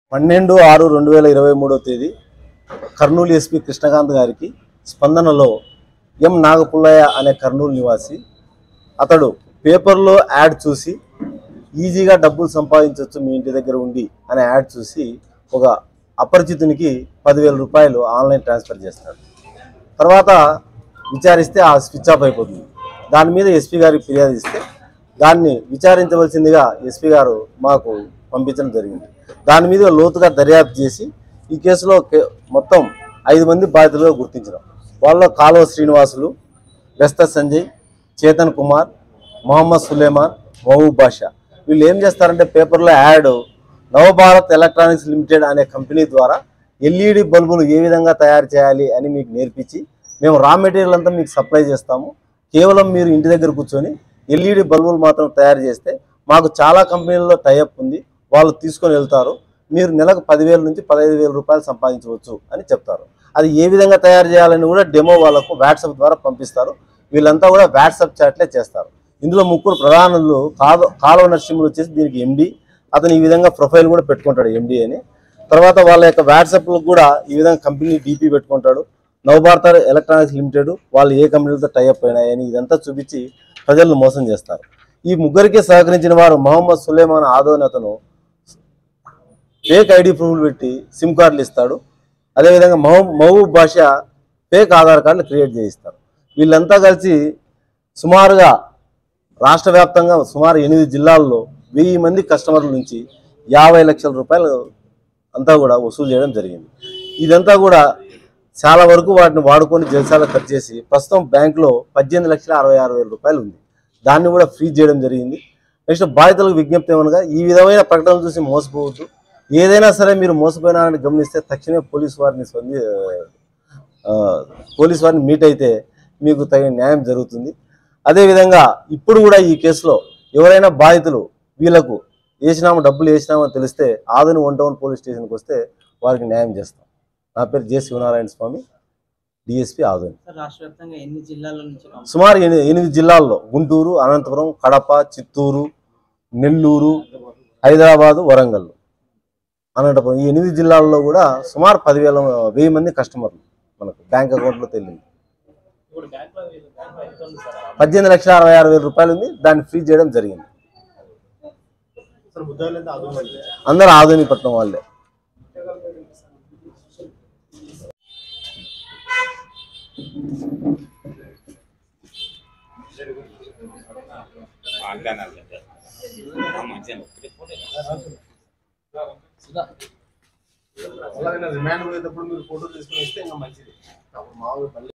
పన్నెండు ఆరు రెండు వేల ఇరవై మూడో తేదీ కర్నూలు ఎస్పీ కృష్ణకాంత్ గారికి స్పందనలో ఎం నాగపుల్లయ్య అనే కర్నూలు నివాసి అతడు పేపర్లో యాడ్ చూసి ఈజీగా డబ్బులు సంపాదించవచ్చు మీ ఇంటి దగ్గర ఉండి అనే యాడ్ చూసి ఒక అపరిచితునికి పదివేల రూపాయలు ఆన్లైన్ ట్రాన్స్ఫర్ చేస్తాడు తర్వాత విచారిస్తే ఆ స్విచ్ ఆఫ్ అయిపోతుంది దాని మీద ఎస్పీ గారికి ఫిర్యాదు ఇస్తే దాన్ని విచారించవలసిందిగా ఎస్పీ గారు మాకు పంపించడం జరిగింది దాని మీద లోతుగా దర్యాప్తు చేసి ఈ కేసులో కే- మొత్తం ఐదు మంది బాధితులుగా గుర్తించడం వాళ్ళలో కాలువ శ్రీనివాసులు బెస్త సంజయ్ చేతన్ కుమార్ మొహమ్మద్ సులేమాన్ మహబూబ్ బాషా వీళ్ళు ఏం చేస్తారంటే పేపర్లో యాడ్ నవభారత్ ఎలక్ట్రానిక్స్ లిమిటెడ్ అనే కంపెనీ ద్వారా ఎల్ఈడి బల్బులు ఏ విధంగా తయారు చేయాలి అని మీకు నేర్పించి మేము రా మెటీరియల్ అంతా మీకు సప్లై చేస్తాము కేవలం మీరు ఇంటి దగ్గర కూర్చొని ఎల్ఈడి బల్బులు మాత్రం తయారు చేస్తే మాకు చాలా కంపెనీల్లో టైఅప్ ఉంది వాళ్ళు తీసుకొని వెళ్తారు మీరు నెలకు పదివేల నుంచి పదహైదు వేల రూపాయలు సంపాదించవచ్చు అని చెప్తారు అది ఏ విధంగా తయారు చేయాలని కూడా డెమో వాళ్ళకు వాట్సాప్ ద్వారా పంపిస్తారు వీళ్ళంతా కూడా వాట్సాప్ చాట్లే చేస్తారు ఇందులో ముగ్గురు ప్రధానులు కాదు కాలువ నరసింహులు వచ్చేసి దీనికి ఎండి అతను ఈ విధంగా ప్రొఫైల్ కూడా పెట్టుకుంటాడు ఎండి అని తర్వాత వాళ్ళ యొక్క వాట్సాప్లో కూడా ఈ విధంగా కంపెనీ డీపీ పెట్టుకుంటాడు నవభారత ఎలక్ట్రానిక్స్ లిమిటెడ్ వాళ్ళు ఏ కంపెనీలతో టైఅప్ అయినాయని ఇదంతా చూపించి ప్రజలను మోసం చేస్తారు ఈ ముగ్గురికి సహకరించిన వారు మహమ్మద్ సులేమాన్ ఆదో అని అతను ఫేక్ ఐడి ప్రూఫ్లు పెట్టి సిమ్ కార్డులు ఇస్తాడు అదేవిధంగా మహబూ మహబూబ్ భాష ఫేక్ ఆధార్ కార్డులు క్రియేట్ చేయిస్తారు వీళ్ళంతా కలిసి సుమారుగా రాష్ట్ర వ్యాప్తంగా సుమారు ఎనిమిది జిల్లాల్లో వెయ్యి మంది కస్టమర్ల నుంచి యాభై లక్షల రూపాయలు అంతా కూడా వసూలు చేయడం జరిగింది ఇదంతా కూడా చాలా వరకు వాటిని వాడుకొని జలసాల ఖర్చు చేసి ప్రస్తుతం బ్యాంకులో పద్దెనిమిది లక్షల అరవై ఆరు వేల రూపాయలు ఉంది దాన్ని కూడా ఫ్రీజ్ చేయడం జరిగింది నెక్స్ట్ బాధితులకు విజ్ఞప్తి ఏమనగా ఈ విధమైన ప్రకటనలు చూసి మోసపోవద్దు ఏదైనా సరే మీరు మోసపోయినారని గమనిస్తే తక్షణమే పోలీసు వారిని స్పంది ఆ, పోలీసు వారిని మీట్ అయితే మీకు తగిన న్యాయం జరుగుతుంది అదేవిధంగా ఇప్పుడు కూడా ఈ కేసులో ఎవరైనా బాధితులు వీళ్ళకు వేసినాము డబ్బులు వేసినామని తెలిస్తే ఆదని వన్ టౌన్ పోలీస్ స్టేషన్కి వస్తే వారికి న్యాయం చేస్తాం నా పేరు J Sivanarayana Swamy DSP Adoni sir రాష్ట్ర వ్యాప్తంగా ఎన్ని జిల్లాల నుంచి కంప్లైంట్ సుమారు ఎని- ఎనిమిది జిల్లాల్లో గుంటూరు అనంతపురం కడప చిత్తూరు నెల్లూరు హైదరాబాదు వరంగల్ అనంతపురం ఈ ఎనిమిది జిల్లాల్లో కూడా సుమారు పదివేల వెయ్యి మంది కస్టమర్లు మనకు బ్యాంక్ అకౌంట్లో తెలియదు పద్దెనిమిది లక్షల అరవై ఆరు వేల రూపాయలు ఉంది దాన్ని ఫ్రీ చేయడం జరిగింది అందరూ ఆధునిపట్నం వాళ్ళే అలాగే రిమాండ్ పోయేటప్పుడు మీరు ఫోటో తీసుకుని ఇస్తే ఇంకా మంచిది అప్పుడు మామూలుగా